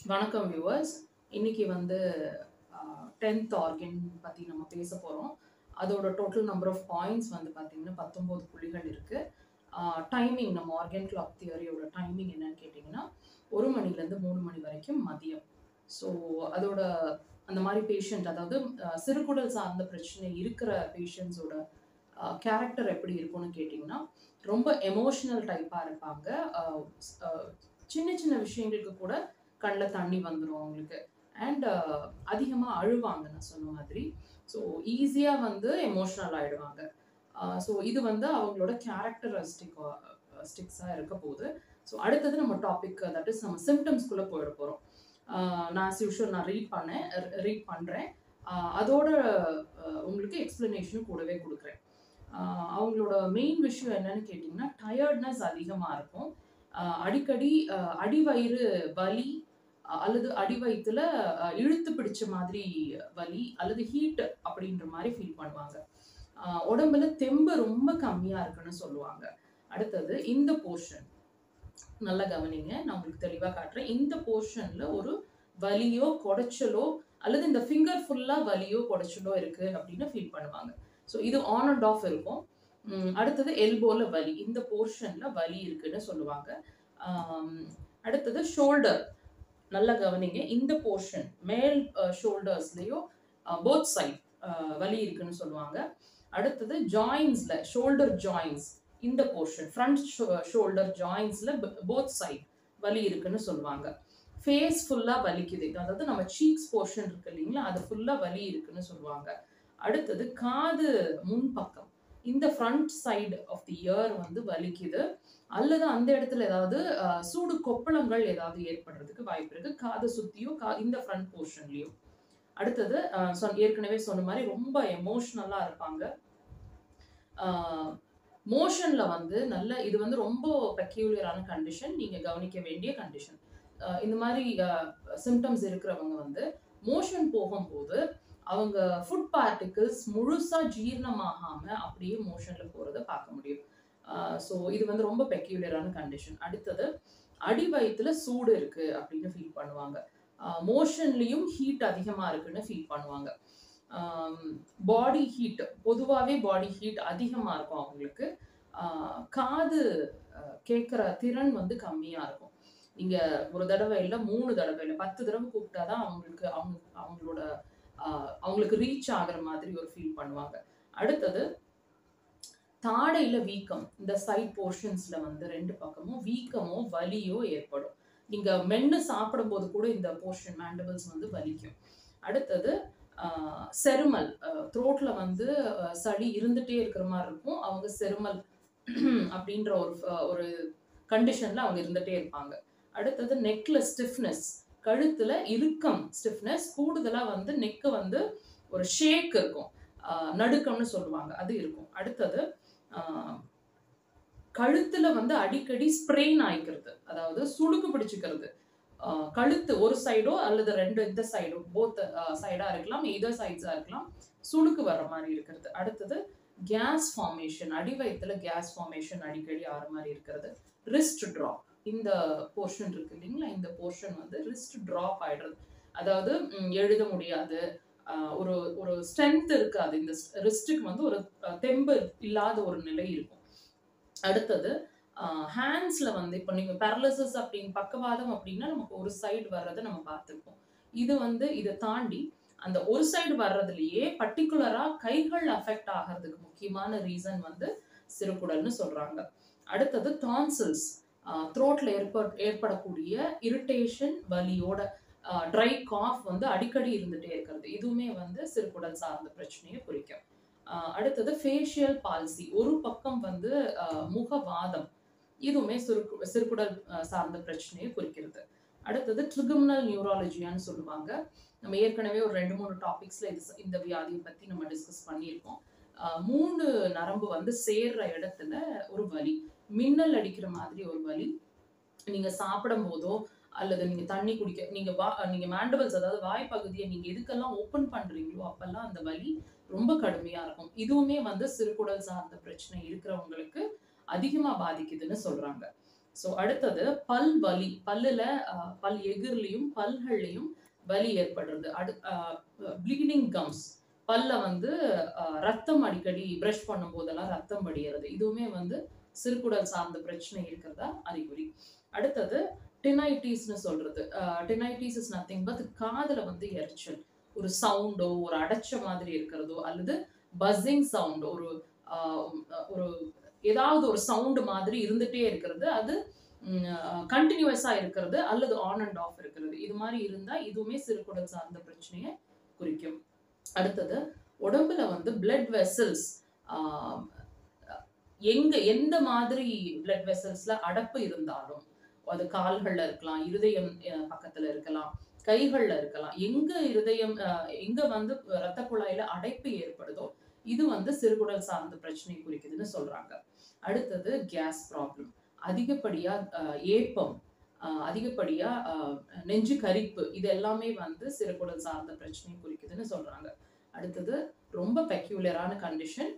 வணக்கம் வியூவர்ஸ் இன்னைக்கு வந்து டென்த் ஆர்கன் பற்றி நம்ம பேச போகிறோம் அதோட டோட்டல் நம்பர் ஆஃப் பாயிண்ட்ஸ் வந்து பார்த்தீங்கன்னா பத்தொம்போது புள்ளிகள் இருக்குது டைமிங் நம்ம ஆர்கன் கிளாக் தியரியோட டைமிங் என்னன்னு கேட்டிங்கன்னா ஒரு மணிலேருந்து மூணு மணி வரைக்கும் மதியம் ஸோ அதோட அந்த மாதிரி பேஷண்ட் அதாவது அஹ், சிறுகுடல் சார்ந்த பிரச்சனை இருக்கிற பேஷண்ட்ஸோட கேரக்டர் எப்படி இருக்கும்னு கேட்டிங்கன்னா ரொம்ப எமோஷனல் டைப்பாக இருப்பாங்க அஹ், அஹ், சின்ன சின்ன விஷயங்களுக்கு கூட கண்ணில் தண்ணி வந்துடும் அவங்களுக்கு அண்ட் அதிகமாக அழுவாங்க நான் சொன்ன மாதிரி ஸோ ஈஸியாக வந்து எமோஷ்னல் ஆகிடுவாங்க ஸோ இது வந்து அவங்களோட கேரக்டரிஸ்டிக் ஸ்டிக்ஸாக இருக்க போகுது ஸோ அடுத்தது நம்ம டாபிக் தட் இஸ் நம்ம சிம்டம்ஸ்குள்ளே போயிட போகிறோம் நான் யூஷுவல் நான் ரீட் பண்ணேன் ரீட் பண்ணுறேன் அதோட அஹ், உங்களுக்கு எக்ஸ்ப்ளனேஷனும் கூடவே கொடுக்குறேன் ஆஹ் அவங்களோட மெயின் விஷயம் என்னன்னு கேட்டிங்கன்னா டயர்ட்னஸ் அதிகமாக இருக்கும் ஆஹ் அடிக்கடி ஆஹ் அடிவயிறு வலி அஹ் அல்லது அடிவயிற்றுல ஆஹ் இழுத்து பிடிச்ச மாதிரி வலி அல்லது ஹீட் அப்படின்ற மாதிரி ஃபீல் பண்ணுவாங்க ஆஹ் உடம்புல தெம்பு ரொம்ப கம்மியாக இருக்குன்னு சொல்லுவாங்க அடுத்தது இந்த போர்ஷன் நல்லா கவனிங்க நான் உங்களுக்கு தெளிவாக காட்டுறேன் இந்த போர்ஷனில் ஒரு வலியோ குடைச்சலோ அல்லது இந்த ஃபிங்கர் ஃபுல்லாக வலியோ குடைச்சலோ இருக்கு அப்படின்னு ஃபீல் பண்ணுவாங்க ஸோ இது ஆன் அண்ட் ஆஃப் இருக்கும் உம் அடுத்தது எல்போல வலி இந்த போர்ஷன்ல வலி இருக்குன்னு சொல்லுவாங்க ஆம், அடுத்தது ஷோல்டர் நல்லா கவனிங்க இந்த போர்ஷன் மேல் ஷோல்டர்ஸ்லயோ போத் சைட் வலி இருக்குன்னு சொல்லுவாங்க அடுத்தது ஜாயின்ஸ்ல ஷோல்டர் ஜாயின்ஸ் இந்த போர்ஷன் ஃப்ரண்ட் ஷோல்டர் ஜாயின்ஸ்ல போத் சைட் வலி இருக்குன்னு சொல்லுவாங்க ஃபேஸ் ஃபுல்லா வலிக்குது அதாவது நம்ம சீக்ஸ் போர்ஷன் இருக்கு இல்லைங்களா அது ஃபுல்லா வலி இருக்குன்னு சொல்லுவாங்க அடுத்தது காது முன்பக்கம் இந்த front side of the ear வந்து வலிக்குது அல்லது அந்த இடத்துல ஏதாவது அஹ், சூடு கொப்பளங்கள் ஏதாவது ஏற்படுறதுக்கு வாய்ப்பு இருக்கு காதை சுத்தியோ கா இந்த ஃப்ரண்ட் போர்ஷன்லயோ அடுத்தது அஹ், சொன்ன- ஏற்கனவே சொன்ன மாதிரி ரொம்ப எமோஷ்னலா இருப்பாங்க மோஷன்ல வந்து நல்ல இது வந்து ரொம்ப பெக்யூலியரான கண்டிஷன் நீங்க கவனிக்க வேண்டிய கண்டிஷன் இந்த மாதிரி சிம்டம்ஸ் இருக்கிறவங்க வந்து மோஷன் போகும்போது அவங்க ஃபுட் பார்ட்டிகிள்ஸ் முழுசா ஜீரணமாகாம அப்படியே மோஷன்ல போறத பார்க்க முடியும் ஸோ இது வந்து ரொம்ப பெக்யூலியரான கண்டிஷன் அடுத்தது அடி வயிற்றுல சூடு இருக்கு அப்படின்னு ஃபீல் பண்ணுவாங்க மோஷன்லயும் ஹீட் அதிகமா இருக்குன்னு ஃபீல் பண்ணுவாங்க பாடி ஹீட் பொதுவாகவே பாடி ஹீட் அதிகமா இருக்கும் அவங்களுக்கு ஆஹ் காது கேட்குற திறன் வந்து கம்மியா இருக்கும் நீங்க ஒரு தடவை இல்லை மூணு தடவை இல்லை பத்து தடவை கூப்பிட்டாதான் அவங்களுக்கு அவங்க அவங்களோட ஆஹ் அவங்களுக்கு ரீச் ஆகுற மாதிரி ஒரு ஃபீல் பண்ணுவாங்க அடுத்தது தாடையில வீக்கம் இந்த சைட் போர்ஷன்ஸ்ல வந்து ரெண்டு பக்கமும் வீக்கமோ வலியோ ஏற்படும் நீங்க மென்னு சாப்பிடும்போது கூட இந்த போர்ஷன் மேண்டபிள்ஸ் வந்து வலிக்கும் அடுத்தது ஆஹ் செருமல் த்ரோட்ல வந்து ஆஹ் சளி இருந்துட்டே இருக்கிற மாதிரி இருக்கும் அவங்க செருமல் அப்படின்ற ஒரு ஃப- ஒரு கண்டிஷன்ல அவங்க இருந்துட்டே இருப்பாங்க அடுத்தது நெக்ல ஸ்டிஃப்னஸ் கழுத்துல இறுக்கம் ஸ்டிஃப்னஸ் கூடுதலா வந்து நெக்கு வந்து ஒரு ஷேக் இருக்கும் ஆஹ் நடுக்கம்னு சொல்லுவாங்க அது இருக்கும் அடுத்தது ஆஹ் கழுத்துல வந்து அடிக்கடி ஸ்ப்ரெயின் ஆயிக்கிறது அதாவது சுளுக்கு பிடிச்சுக்கிறது ஆஹ் கழுத்து ஒரு சைடோ அல்லது ரெண்டு இந்த சைடோ போத் சைடா இருக்கலாம் எதர் சைட்ஸா இருக்கலாம் சுளுக்கு வர்ற மாதிரி இருக்கிறது அடுத்தது கேஸ் ஃபார்மேஷன் அடி வயிற்றுல கேஸ் ஃபார்மேஷன் அடிக்கடி ஆற மாதிரி இருக்கிறது ரிஸ்ட் ட்ராப் இந்த போர்ஷன் இருக்கு இல்லைங்களா இந்த போர்ஷன் வந்து ரிஸ்ட் ட்ராப் ஆயிடுறது அதாவது ம், எழுத முடியாது ஆஹ் ஒரு ஒரு ஸ்ட்ரென்த் இருக்காது இந்த ரிஸ்ட்டுக்கு வந்து ஒரு அஹ், தெம்பு இல்லாத ஒரு நிலை இருக்கும் அடுத்தது ஹேண்ட்ஸ்ல வந்து இப்போ நீங்க பேரலிசிஸ் அப்படின்னு பக்கவாதம் அப்படின்னா நமக்கு ஒரு சைடு வர்றதை நம்ம பார்த்துருப்போம் இது வந்து இதை தாண்டி அந்த ஒரு சைடு வர்றதுலயே பர்டிகுலரா கைகள் அஃபெக்ட் ஆகிறதுக்கு முக்கியமான ரீசன் வந்து சிறுகுடல்னு சொல்றாங்க அடுத்தது டான்சில்ஸ் த்ரோட்ல ஏற்ப ஏற்படக்கூடிய இரிட்டேஷன் வலியோட ட்ரை காஃப் வந்து அடிக்கடி இருந்துட்டே இருக்கிறது இதுவுமே வந்து சிறுகுடல் சார்ந்த பிரச்சனையை குறிக்கும் ஆஹ் அடுத்தது ஃபேஷியல் பால்சி ஒரு பக்கம் வந்து ஆஹ் முகவாதம் இதுவுமே சிறுகு சிறுகுடல் ஆஹ் சார்ந்த பிரச்சனையை குறிக்கிறது அடுத்தது ட்ரிகுமினல் நியூராலஜியான்னு சொல்லுவாங்க நம்ம ஏற்கனவே ஒரு ரெண்டு மூணு டாபிக்ஸ்ல இது இந்த வியாதியை பத்தி நம்ம டிஸ்கஸ் பண்ணியிருக்கோம் ஆஹ் மூணு நரம்பு வந்து சேர்ற இடத்துல ஒரு வலி மின்னல் அடிக்கிற மாதிரி ஒரு வலி நீங்க சாப்பிடும் போதோ அல்லது நீங்க தண்ணி குடிக்க நீங்க வா நீங்க மேண்டபிள்ஸ் அதாவது வாய் பகுதியை நீங்க எதுக்கெல்லாம் ஓப்பன் பண்றீங்களோ அப்பெல்லாம் அந்த வலி ரொம்ப கடுமையா இருக்கும் இதுவுமே வந்து சிறுகுடல் சார்ந்த பிரச்சனை இருக்கிறவங்களுக்கு அதிகமா பாதிக்குதுன்னு சொல்றாங்க ஸோ அடுத்தது பல் வலி பல்லுல அஹ், பல் எகிர்லையும் பல்கள்லையும் வலி ஏற்படுறது அடு ப்ளீடிங் கம்ஸ் பல்ல வந்து அஹ், ரத்தம் அடிக்கடி ப்ரஷ் பண்ணும் போதெல்லாம் ரத்தம் வடிகிறது இதுவுமே வந்து சிறுகுடல் சார்ந்த பிரச்சனை இருக்கிறதா அறிகுறி அடுத்தது டினைட்டிஸ்னு சொல்றது டினைட்டிஸ் இஸ் நத்திங் பட் காதுல வந்து எரிச்சல் ஒரு சவுண்டோ ஒரு அடைச்ச மாதிரி இருக்கிறதோ அல்லது பஸ்ஸிங் சவுண்ட் ஒரு ஆஹ், ஒரு ஏதாவது ஒரு சவுண்ட் மாதிரி இருந்துட்டே இருக்கிறது அது கண்டினியூஸா இருக்கிறது அல்லது ஆன் அண்ட் ஆஃப் இருக்கிறது இது மாதிரி இருந்தா இதுவுமே சிறுகுடல் சார்ந்த பிரச்சனையை குறிக்கும் அடுத்தது உடம்புல வந்து பிளட் வெசல்ஸ் எங்க எந்த மாதிரி பிளட் வெசல்ஸ்ல அடப்பு இருந்தாலும் அது கால்கள்ல இருக்கலாம் இருதயம் அஹ், பக்கத்துல இருக்கலாம் கைகள்ல இருக்கலாம் எங்க இருதயம் அஹ், எங்க வந்து ரத்த குழாயில அடைப்பு ஏற்படுதோ இது வந்து சிறுகுடல் சார்ந்த பிரச்சனை குறிக்குதுன்னு சொல்றாங்க அடுத்தது கேஸ் ப்ராப்ளம் அதிகப்படியா அஹ், ஏப்பம் அஹ், அதிகப்படியா அஹ், நெஞ்சு கரிப்பு இது எல்லாமே வந்து சிறுகுடல் சார்ந்த பிரச்சனை குறிக்குதுன்னு சொல்றாங்க அடுத்தது ரொம்ப பெக்யூலரான கண்டிஷன்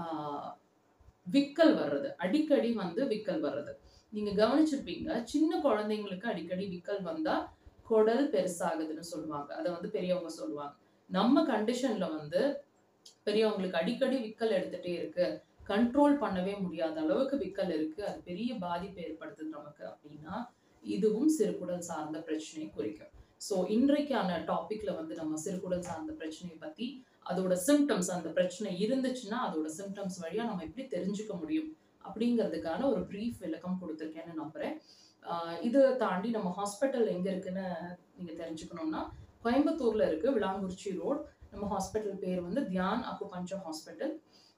விக்கல் வர்றது அடிக்கடி வந்து விக்கல் வர்றது நீங்க கவனிச்சிருப்பீங்க சின்ன குழந்தைங்களுக்கு அடிக்கடி விக்கல் வந்தா குடல் பெருசாகுதுன்னு சொல்லுவாங்க அதை வந்து பெரியவங்க சொல்லுவாங்க நம்ம கண்டிஷன்ல வந்து பெரியவங்களுக்கு அடிக்கடி விக்கல் எடுத்துட்டே இருக்கு கண்ட்ரோல் பண்ணவே முடியாத அளவுக்கு விக்கல் இருக்கு அது பெரிய பாதிப்பு ஏற்படுத்துது நமக்கு அப்படின்னா இதுவும் சிறுகுடல் சார்ந்த பிரச்சனையை குறிக்கும் ஸோ இன்றைக்கான டாபிக்ல வந்து நம்ம சிறுகுடல் சார்ந்த பிரச்சனையை பத்தி அதோட சிம்டம்ஸ் அந்த பிரச்சனை இருந்துச்சுன்னா அதோட சிம்டம்ஸ் வழியா நம்ம எப்படி தெரிஞ்சுக்க முடியும் அப்படிங்கிறதுக்கான ஒரு ப்ரீஃப் விளக்கம் கொடுத்துருக்கேன்னு நம்புறேன் ஆஹ் இதை தாண்டி நம்ம ஹாஸ்பிட்டல் எங்க இருக்குன்னு நீங்க தெரிஞ்சுக்கணும்னா கோயம்புத்தூர்ல இருக்கு விளாங்குறிச்சி ரோட் நம்ம ஹாஸ்பிட்டல் பேர் வந்து தியான் அக்குபஞ்சர் ஹாஸ்பிட்டல்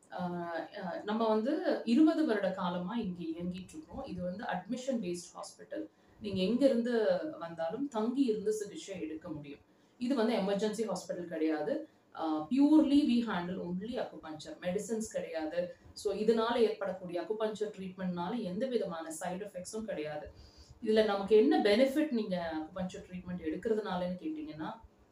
நம்ம வந்து இருபது வருட காலமா இங்க இயங்கிட்டு இருக்கோம் இது வந்து அட்மிஷன் பேஸ்ட் ஹாஸ்பிட்டல் நீங்க எங்க இருந்து வந்தாலும் தங்கி இருந்து சிகிச்சை எடுக்க முடியும் இது வந்து எமர்ஜென்சி ஹாஸ்பிட்டல் கிடையாது purely we handle only acupuncture medicines கிடையாது ஸோ இதனால ஏற்படக்கூடிய அக்குபஞ்சர் ட்ரீட்மெண்ட்னால எந்த விதமான சைடு எஃபெக்ட்ஸும் கிடையாது இதுல நமக்கு என்ன பெனிஃபிட் நீங்க அக்குபஞ்சர் ட்ரீட்மெண்ட் எடுக்கிறதுனாலன்னு கேட்டீங்கன்னா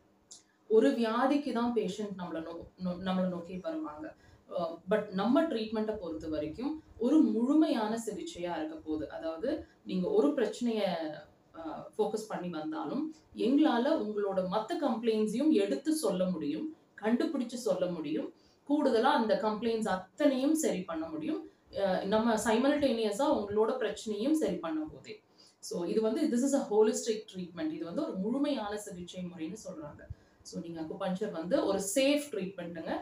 ஒரு வியாதிக்கு தான் பேஷண்ட் நம்மளை நோ நோ- நம்மளை நோக்கி வருவாங்க பட் நம்ம ட்ரீட்மெண்ட்டை பொறுத்த வரைக்கும் ஒரு முழுமையான சிகிச்சையா இருக்க போகுது அதாவது நீங்க ஒரு பிரச்சனைய ஃபோக்கஸ் பண்ணி வந்தாலும் எங்களால உங்களோட மற்ற கம்ப்ளைண்ட்ஸையும் எடுத்து சொல்ல முடியும் கண்டுபிடிச்சு சொல்ல முடியும் கூடுதலா அந்த கம்ப்ளைண்ட்ஸ் அத்தனையும் சரி பண்ண முடியும் அஹ் நம்ம சைமல்டேனியஸா உங்களோட பிரச்சனையும் சரி பண்ண போதே ஸோ இது வந்து this is a holistic treatment இது வந்து ஒரு முழுமையான சிகிச்சை முறைன்னு சொல்றாங்க ஸோ நீங்க அக்குபஞ்சர் வந்து ஒரு சேஃப் ட்ரீட்மெண்ட்டுங்க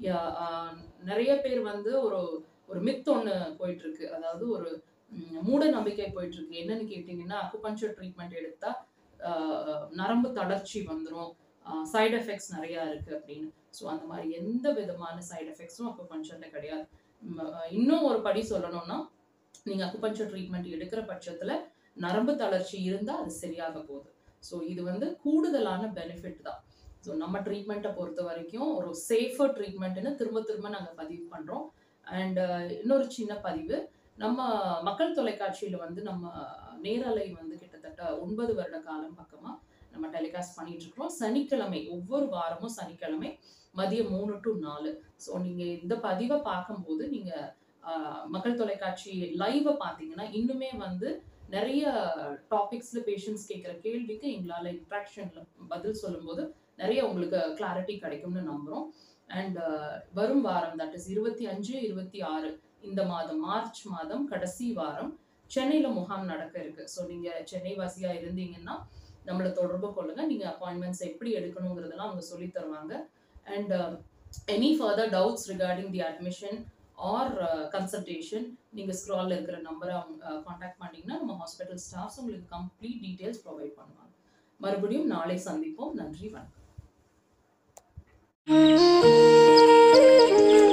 நிறைய பேர் வந்து ஒரு ஒரு மித் ஒன்று போயிட்டு இருக்கு அதாவது ஒரு ம், மூட நம்பிக்கை போயிட்டு இருக்கு என்னன்னு கேட்டிங்கன்னா அக்குபஞ்சர் ட்ரீட்மெண்ட் எடுத்தா ஆஹ், நரம்பு தளர்ச்சி வந்துடும் சைடு எஃபெக்ட்ஸ் நிறையா இருக்கு அப்படின்னு ஸோ அந்த மாதிரி எந்த விதமான சைடு எஃபெக்ட்ஸும் அக்குபஞ்சர்ல கிடையாது ம், அஹ், இன்னும் ஒரு படி சொல்லணும்னா நீங்க அக்குபஞ்சர் ட்ரீட்மெண்ட் எடுக்கிற பட்சத்துல நரம்பு தளர்ச்சி இருந்தா அது சரியாக போகுது ஸோ இது வந்து கூடுதலான பெனிஃபிட் தான் ஸோ நம்ம ட்ரீட்மெண்ட்டை பொறுத்த வரைக்கும் ஒரு சேஃபர் ட்ரீட்மெண்ட்னு திரும்ப திரும்ப நாங்கள் பதிவு பண்ணுறோம் அண்ட் இன்னொரு சின்ன பதிவு நம்ம மக்கள் தொலைக்காட்சியில் வந்து நம்ம நேரலை வந்து கிட்டத்தட்ட ஒன்பது வருட காலம் பக்கமாக நம்ம டெலிகாஸ்ட் பண்ணிட்டு இருக்கிறோம் சனிக்கிழமை ஒவ்வொரு வாரமும் சனிக்கிழமை மதியம் மூணு டு நாலு ஸோ நீங்கள் இந்த பதிவை பார்க்கும்போது நீங்கள் மக்கள் தொலைக்காட்சி லைவை பார்த்தீங்கன்னா இன்னுமே வந்து நிறைய டாபிக்ஸ்ல பேஷண்ட்ஸ் கேட்குற கேள்விக்கு எங்களால் இன்ட்ராக்ஷன்ல பதில் சொல்லும்போது நிறைய உங்களுக்கு கிளாரிட்டி கிடைக்கும்னு நம்புறோம் அண்ட் வரும் வாரம் தட் இஸ் இருபத்தி அஞ்சு இருபத்தி ஆறு இந்த மாதம் மார்ச் மாதம் கடைசி வாரம் சென்னையில முகாம் நடக்க இருக்கு ஸோ நீங்க சென்னை வாசியா இருந்தீங்கன்னா நம்மளை தொடர்பு கொள்ளுங்க நீங்க அப்பாயின்மெண்ட்ஸ் எப்படி எடுக்கணுங்கிறதெல்லாம் அவங்க சொல்லி தருவாங்க and any further doubts regarding the admission or consultation நீங்க ஸ்க்ரால்ல இருக்கிற நம்பரை காண்டாக்ட் பண்ணீங்கன்னா நம்ம ஹாஸ்பிட்டல் ஸ்டாஃப்ஸ் உங்களுக்கு கம்ப்ளீட் டீடைல்ஸ் ப்ரொவைட் பண்ணுவாங்க மறுபடியும் நாளை சந்திப்போம் நன்றி வணக்கம்